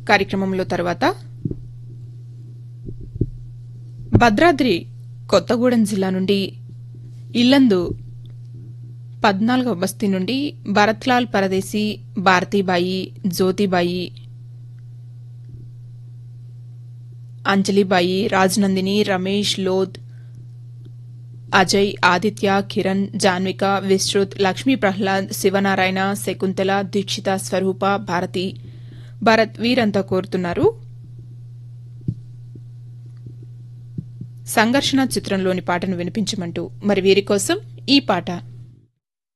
కార్యక్రమంలో తర్వాత భద్రాద్రి కొత్తగూడెం జిల్లా నుండి ఇల్లందు పద్నాలుగవ బస్తీ నుండి భరత్లాల్ పరదేశీ భారతీబాయి జ్యోతిబాయి అంజలిబాయి రాజనందిని రమేష్ లోద్ అజయ్ ఆదిత్య కిరణ్ జాన్విక విశ్రుత్ లక్ష్మీ ప్రహ్లాద్ శివనారాయణ శకుంతల దీక్షిత స్వరూప భారతి భరత్ వీరంతా కోరుతున్నారు సంఘర్షణ చిత్రంలోని పాటను వినిపించమంటూ మరి వీరి కోసం ఈ పాట